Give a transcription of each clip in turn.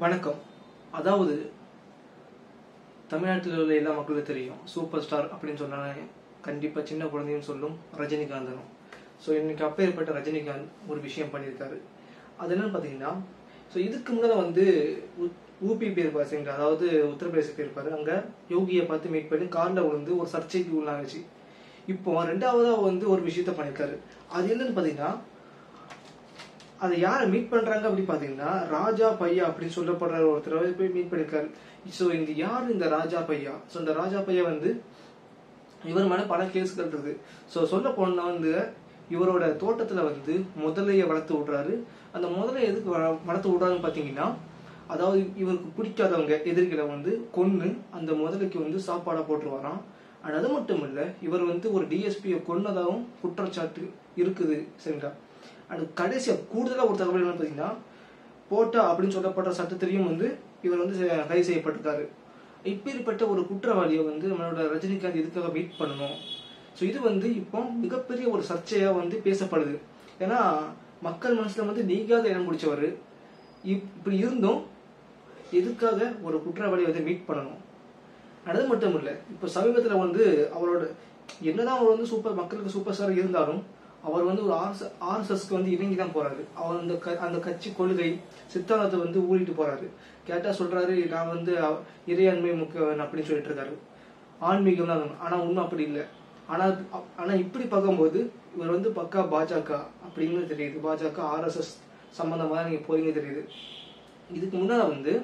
வணக்கம் அதாவது தமிழ்நாட்டில் உள்ள எல்லா மக்களுக்கும் தெரியும் சூப்பர் ஸ்டார் அப்படின்னு சொன்னாலே கண்டிப்பாக சின்ன குழந்தையும் சொல்லும் ரஜினிகாந்தனும் ஸோ இன்னைக்கு அப்பேற்பட்ட ரஜினிகாந்த் ஒரு விஷயம் பண்ணியிருக்காரு அது என்னன்னு பார்த்தீங்கன்னா ஸோ இதுக்கு முன்னால் வந்து உ- ஊபி போயிருப்பார் சரிங்களா அதாவது உத்தரப்பிரதேச போயிருப்பாரு அங்கே யோகியை பார்த்து மீட் பண்ணி காரில் விழுந்து ஒரு சர்ச்சைக்கு உள்ளாச்சு இப்போ ரெண்டாவதா வந்து ஒரு விஷயத்த பண்ணியிருக்காரு அது என்னன்னு பார்த்தீங்கன்னா அதை யாரை மீட் பண்றாங்க அப்படி பாத்தீங்கன்னா ராஜா பையா அப்படின்னு சொல்லப்படுற ஒருத்தர் போய் மீட் பண்ணிருக்காரு சோ இந்த யார் இந்த ராஜா பையா சோ இந்த ராஜா பையா வந்து இவர் மேல பல கேஸ்கள் இருக்கு சோ சொல்ல போனா வந்து இவரோட தோட்டத்துல வந்து முதலைய வளர்த்து விடுறாரு அந்த முதலை எதுக்கு வள- வளர்த்து விடுறாருன்னு பாத்தீங்கன்னா அதாவது இவருக்கு பிடிக்காதவங்க எதிர்களை வந்து கொன்னு அந்த முதலைக்கு வந்து சாப்பாடா போட்டுருவாராம் அண்ட் அது மட்டும் இல்ல இவர் வந்து ஒரு டிஎஸ்பியை கொன்னதாகவும் குற்றச்சாட்டு இருக்குது சரிங்களா அண்ட் கடைசியா கூடுதலா ஒரு தகவல் என்ன பாத்தீங்கன்னா போட்டா அப்படின்னு சொல்லப்பட்ட சட்டத்திலையும் வந்து இவர் வந்து செ- கைது செய்யப்பட்டிருக்காரு இப்பேற்பட்ட ஒரு குற்றவாளியை வந்து நம்மளோட ரஜினிகாந்த் எதுக்காக மீட் பண்ணணும் ஸோ இது வந்து இப்போ மிகப்பெரிய ஒரு சர்ச்சையா வந்து பேசப்படுது ஏன்னா மக்கள் மனசுல வந்து நீங்காத இடம் பிடிச்சவர் இப்படி இருந்தும் எதுக்காக ஒரு குற்றவாளியை வந்து மீட் பண்ணணும் அது மட்டும் இல்ல இப்போ சமீபத்துல வந்து அவரோட என்னதான் அவர் வந்து சூப்பர் மக்களுக்கு சூப்பர் ஸ்டார் இருந்தாலும் அவர் வந்து ஒரு ஆர்எஸ் ஆர்எஸ்எஸ்க்கு வந்து இணங்கி தான் போறாரு அவர் அந்த க- அந்த கட்சி கொள்கை சித்தாந்தத்தை வந்து ஊறிட்டு போறாரு கேட்டா சொல்றாரு நான் வந்து அவ- இறையாண்மை முக்கியம் அப்படின்னு சொல்லிட்டு இருக்காரு ஆன்மீகம் தான் ஆனா உண்மை அப்படி இல்லை ஆனா ஆனா இப்படி பார்க்கும்போது இவர் வந்து பக்கா பாஜக அப்படின்னு தெரியுது பாஜக ஆர்எஸ்எஸ் சம்பந்தமா தான் நீங்க போறீங்க தெரியுது இதுக்கு முன்னால வந்து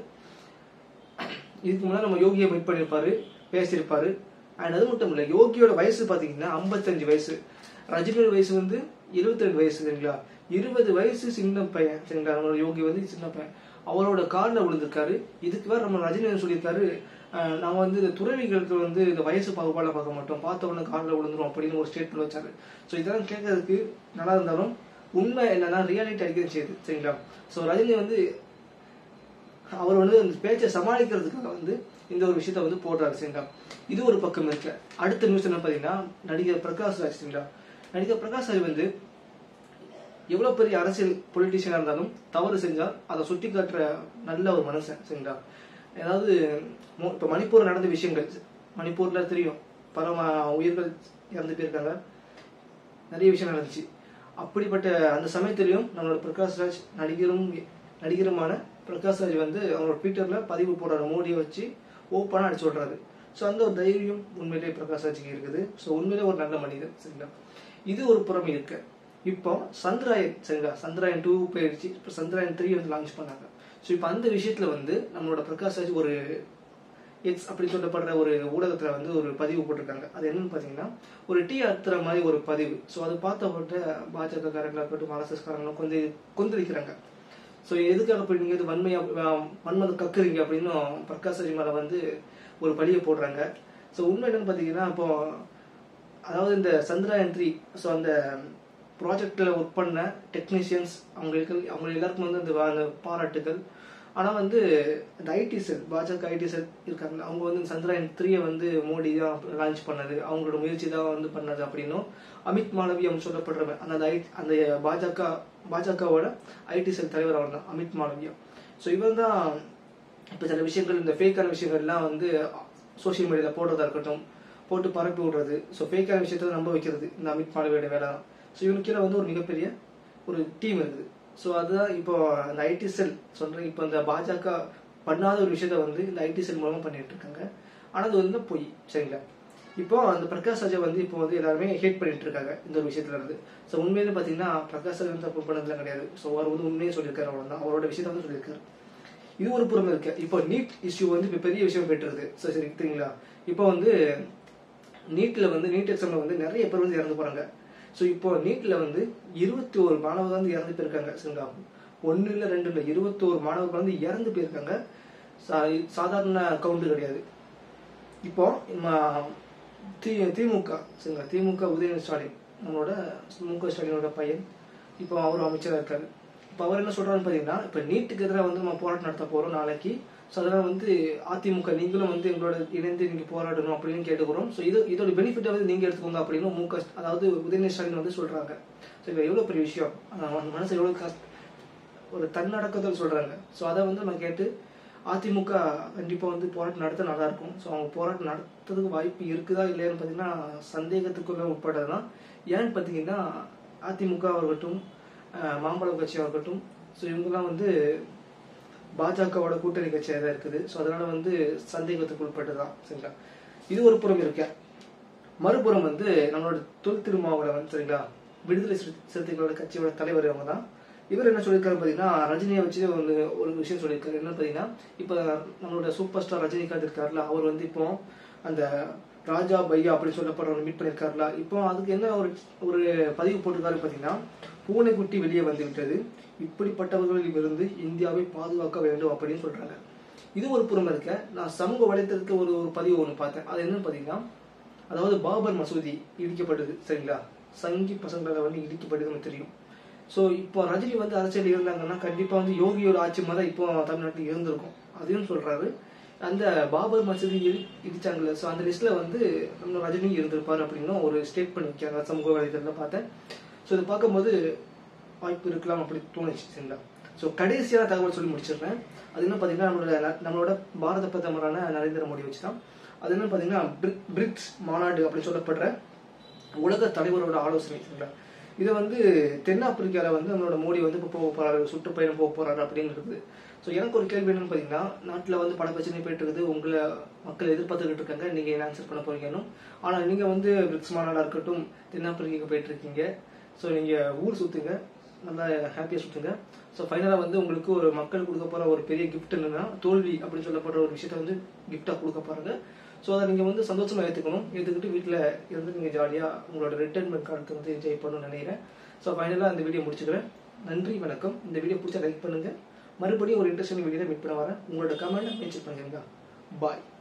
இதுக்கு முன்னாடி நம்ம யோகியை மீட் பண்ணியிருப்பாரு பேசியிருப்பாரு அண்ட் அது மட்டும் இல்ல யோகியோட வயசு பாத்தீங்கன்னா 55 வயசு ரஜினியோட வயசு வந்து 22 வயசு சரிங்களா இருபது வயசு சின்ன பையன் சரிங்களா நம்மளோட யோகி வந்து சின்ன பையன் அவரோட காலில் விழுந்திருக்காரு இதுக்கு வேற நம்ம ரஜினி வந்து சொல்லியிருக்காரு அஹ், நாங்க வந்து இந்த துறவிகளுக்கு வந்து இந்த வயசு பாகுபாட பார்க்க மாட்டோம் பார்த்த உடனே காலில் விழுந்துரும் அப்படின்னு ஒரு ஸ்டேட்மெண்ட் வச்சாரு ஸோ இதெல்லாம் கேட்கறதுக்கு நல்லா இருந்தாலும் உண்மை என்னன்னா ரியாலிட்டி அடிக்கிறது செய்யுது சரிங்களா ஸோ ரஜினி வந்து அவர் வந்து அந்த பேச்சை சமாளிக்கிறதுக்காக வந்து இந்த ஒரு விஷயத்த வந்து போடுறாரு சரிங்களா இது ஒரு பக்கம் இருக்கு அடுத்த நியூஸ் என்ன பாத்தீங்கன்னா நடிகர் பிரகாஷ் ராஜ் சரிங்களா நடிகர் பிரகாஷ் ராஜ் வந்து எவ்வளவு பெரிய அரசியல் பொலிட்டிஷியனா இருந்தாலும் தவறு செஞ்சால் அதை சுட்டி காட்டுற நல்ல ஒரு மனுஷன் சரிங்களா ஏதாவது மோ- இப்ப மணிப்பூர் நடந்த விஷயங்கள் மணிப்பூர்ல தெரியும் பல ம- உயிர்கள் இறந்து போயிருக்காங்க நிறைய விஷயம் நடந்துச்சு அப்படிப்பட்ட அந்த சமயத்திலையும் நம்மளோட பிரகாஷ் ராஜ் நடிகரும் நடிகருமான பிரகாஷ் ராஜ் வந்து அவங்களோட ட்விட்டர்ல பதிவு போடுறாரு மோடியை வச்சு ஓப்பனா அடிச்சு விடுறாரு ஸோ அந்த ஒரு தைரியம் உண்மையிலேயே பிரகாஷ் ராஜுக்கு இருக்குது ஸோ உண்மையிலே ஒரு நல்ல மனிதன் சரிங்களா இது ஒரு புறம் இருக்கு இப்போ சந்திராயன் சரிங்களா சந்திராயன் டூ போயிடுச்சு இப்போ சந்திராயன் த்ரீ வந்து லான்ச் பண்ணாங்க ஸோ இப்போ அந்த விஷயத்துல வந்து நம்மளோட பிரகாஷ் ராஜ் ஒரு எக்ஸ் அப்படி சொல்லப்படுற ஒரு ஊடகத்துல வந்து ஒரு பதிவு போட்டிருக்காங்க அது என்னன்னு பாத்தீங்கன்னா ஒரு டீ அத்துற மாதிரி ஒரு பதிவு ஸோ அது பார்த்தப்பட்ட பாஜக காரங்களா இருக்கட்டும் ஆர்எஸ்எஸ் காரங்களும் கொஞ்சம் கொந்தளிக்கிறாங்க ஸோ எதுக்காக போய் நீங்க இது வன்மையா ஆஹ், வன்மத்தை கக்குறீங்க அப்படின்னு பிரகாஷ் ராஜ் மேல வந்து ஒரு பழியை போடுறாங்க ஸோ உண்மை என்னன்னு பாத்தீங்கன்னா இப்போ அதாவது இந்த சந்திராயன் த்ரீ ஸோ அந்த ப்ராஜெக்டில் ஒர்க் பண்ண டெக்னீஷியன்ஸ் அவங்களுக்கு அவங்க எல்லாருக்கும் வந்து அந்த வா- அந்த பாராட்டுகள் ஆனால் வந்து இந்த ஐடி செல் பாஜக ஐடி செல் இருக்காங்க அவங்க வந்து இந்த சந்திராயன் த்ரீயை வந்து மோடி தான் லான்ச் பண்ணது அவங்களோட முயற்சி தான் வந்து பண்ணது அப்படின்னும் அமித் மாளவி அவங்க சொல்லப்படுறவன் அந்த ஐ அந்த பாஜக பாஜகவோட ஐடி செல் தலைவர் அவர் தான் அமித் மாளவியா ஸோ இவன் தான் இப்போ சில விஷயங்கள் இந்த ஃபேக்கான விஷயங்கள்லாம் வந்து சோஷியல் மீடியாவில் போடுறதா இருக்கட்டும் போட்டு பரப்பி விடுறது ஸோ ஃபேக்கான விஷயத்தை நம்ப வைக்கிறது இந்த அமித் மாளவியோட வேலை தான் ஸோ இவனுக்கு கீழே வந்து ஒரு மிகப்பெரிய ஒரு டீம் இருக்குது ஸோ அதுதான் இப்போ அந்த ஐடி செல் சொல்றேன் இப்போ இந்த பாஜக பண்ணாத ஒரு விஷயத்த வந்து இந்த ஐடி செல் மூலமா பண்ணிட்டு இருக்காங்க ஆனா அது வந்து பொய் சரிங்களா இப்போ அந்த பிரகாஷ் ராஜா வந்து இப்போ வந்து எல்லாருமே ஹேட் பண்ணிட்டு இருக்காங்க இந்த ஒரு விஷயத்துல இருந்து ஸோ உண்மையிலே பாத்தீங்கன்னா பிரகாஷ் ராஜ் வந்து தப்பு பண்ணதுலாம் கிடையாது ஸோ அவர் வந்து உண்மையே சொல்லியிருக்காரு அவ்வளவுதான் அவரோட விஷயத்த வந்து சொல்லியிருக்காரு இது ஒரு புறம் இருக்கு இப்போ நீட் இஷ்யூ வந்து இப்போ பெரிய விஷயம் போயிட்டு இருக்கு ஸோ சரி தெரியுங்களா இப்போ வந்து நீட்ல வந்து நீட் எக்ஸாம்ல வந்து நிறைய பேர் வந்து இறந்து போறாங்க ஸோ இப்போ நீட்ல வந்து இருபத்தி ஒரு மாணவர்கள் வந்து இறந்து போயிருக்காங்க சரிங்களா ஒன்னு இல்ல ரெண்டு இல்ல இருபத்தி ஒரு மாணவர்கள் வந்து இறந்து போயிருக்காங்க சா- சாதாரண கவுண்ட் கிடையாது இப்போ ம- தி திமுக சரிங்களா திமுக உதயநிதி ஸ்டாலின் நம்மளோட மு க ஸ்டாலினோட பையன் இப்போ அவர் அமைச்சராக இருக்காரு இப்போ அவர் என்ன சொல்றாருன்னு பார்த்தீங்கன்னா இப்போ நீட்டுக்கு எதிராக வந்து நம்ம போராட்டம் நடத்த போறோம் நாளைக்கு ஸோ அதெல்லாம் வந்து அதிமுக நீங்களும் வந்து எங்களோட இணைந்து நீங்க போராடணும் அப்படின்னு கேட்டுக்கிறோம் ஸோ இது இதோட பெனிஃபிட்டை வந்து நீங்க எடுத்துக்கோங்க அப்படின்னு மு க அதாவது உதயநிதி ஸ்டாலின் வந்து சொல்றாங்க ஸோ இது எவ்வளோ பெரிய விஷயம் ஆனா, அவன் மனசு எவ்வளோ கஷ்ட ஒரு தன்னடக்கத்தில் சொல்றாங்க ஸோ அதை வந்து நம்ம கேட்டு அதிமுக கண்டிப்பாக வந்து போராட்டம் நடத்த நல்லா இருக்கும் ஸோ அவங்க போராட்டம் நடத்துறதுக்கு வாய்ப்பு இருக்குதா இல்லையான்னு பார்த்தீங்கன்னா சந்தேகத்துக்குள்ள உட்பட்டது தான் ஏன்னு பார்த்தீங்கன்னா அதிமுக ஆகட்டும் அஹ், மாம்பழம் கட்சி ஆகட்டும் ஸோ இவங்கெல்லாம் வந்து பாஜகவோட கூட்டணி கட்சியாக தான் இருக்குது ஸோ அதனால வந்து சந்தேகத்துக்கு உட்பட்டதுதான் சரிங்களா இது ஒரு புறம் இருக்க மறுபுறம் வந்து நம்மளோட தொல் திருமாவளவன் சரிங்களா விடுதலை சிறு- சிறுத்தைகளோட கட்சியோட தலைவர் அவங்க தான் இவர் என்ன சொல்லியிருக்காரு பார்த்தீங்கன்னா ரஜினியை வச்சு வந்து ஒரு விஷயம் சொல்லியிருக்காரு என்ன பார்த்தீங்கன்னா இப்போ நம்மளோட சூப்பர் ஸ்டார் ரஜினிகாந்த் இருக்காருல்ல அவர் வந்து இப்போ அந்த ராஜா பையா அப்படின்னு சொல்லப்படுறவங்க மீட் பண்ணியிருக்காருல இப்போ அதுக்கு என்ன ஒரு ஒரு பதிவு போட்டிருக்காரு பார்த்தீங்கன்னா பூனைக்குட்டி வெளியே வந்து விட்டது இப்படிப்பட்டவர்களில் இருந்து இந்தியாவை பாதுகாக்க வேண்டும் அப்படின்னு சொல்றாங்க இது ஒரு புறம் இருக்க நான் சமூக வலைத்தளத்தில் ஒரு ஒரு பதிவு ஒன்று பார்த்தேன் அது என்னன்னு பார்த்தீங்கன்னா அதாவது பாபர் மசூதி இடிக்கப்பட்டது சரிங்களா சங்கி பசங்களால வந்து இடிக்கப்பட்டது நமக்கு தெரியும் ஸோ இப்போ ரஜினி வந்து அரசியல் இருந்தாங்கன்னா கண்டிப்பா வந்து யோகியோட ஆட்சி மாதிரி தான் இப்போ தமிழ்நாட்டில் இருந்திருக்கும் அதையும் சொல்றாரு அந்த பாபர் மசூதி இடி இடிச்சாங்கல்ல ஸோ அந்த லிஸ்ட்ல வந்து நம்ம ரஜினி இருந்திருப்பாரு அப்படின்னு ஒரு ஸ்டேட் பண்ணி வைக்காங்க சமூக வலைதளத்தில் பார்த்தேன் ஸோ இதை பார்க்கும்போது வாய்ப்பு இருக்கலாம் அப்படி தோணுச்சு சரிங்களா ஸோ கடைசியான தகவல் சொல்லி முடிச்சிடுறேன் அது என்ன பார்த்தீங்கன்னா நம்மளோட ந- நம்மளோட பாரத பிரதமரான நரேந்திர மோடி வச்சு தான் அது என்ன பார்த்தீங்கன்னா பிரிக்- பிரிக்ஸ் மாநாடு அப்படின்னு சொல்லப்படுற உலக தலைவரோட ஆலோசனை சரிங்களா இதை வந்து தென்னாப்பிரிக்கால வந்து நம்மளோட மோடி வந்து இப்போ போக போறாரு சுற்றுப்பயணம் போக போறாரு அப்படின்னு இருக்குது ஸோ எனக்கு ஒரு கேள்வி என்னன்னு பார்த்தீங்கன்னா நாட்டில் வந்து பல பிரச்சனை போயிட்டு இருக்குது உங்களை மக்கள் எதிர்பார்த்துக்கிட்டு இருக்காங்க நீங்கள் என்ன ஆன்சர் பண்ண போறீங்கன்னு ஆனால் நீங்கள் வந்து பிரிக்ஸ் மாநாடாக இருக்கட்டும் தென்னாப்பிரிக்காக்கு போயிட்டு இருக்கீங்க ஸோ நீங்கள் ஊர் சுற்றுங்க நல்லா ஹாப்பியாக சுற்றுங்க ஸோ ஃபைனலாக வந்து உங்களுக்கு ஒரு மக்கள் கொடுக்க போகிற ஒரு பெரிய கிஃப்ட் என்னன்னா தோல்வி அப்படின்னு சொல்லப்படுற ஒரு விஷயத்த வந்து கிஃப்டாக கொடுக்க போகிறாங்க ஸோ அதை நீங்கள் வந்து சந்தோஷமாக ஏற்றுக்கணும் ஏற்றுக்கிட்டு வீட்டில் இருந்து நீங்கள் ஜாலியாக உங்களோட ரிட்டைர்மெண்ட் காலத்தை வந்து என்ஜாய் பண்ணணும்னு நினைக்கிறேன் ஸோ ஃபைனலாக இந்த வீடியோ முடிச்சுக்கிறேன் நன்றி வணக்கம் இந்த வீடியோ பிடிச்சா லைக் பண்ணுங்கள் மறுபடியும் ஒரு இன்ட்ரெஸ்டிங் வீடியோ மீட் பண்ண வரேன் உங்களோட கமெண்ட் மென்ஷன் பண்ணுங்க பாய்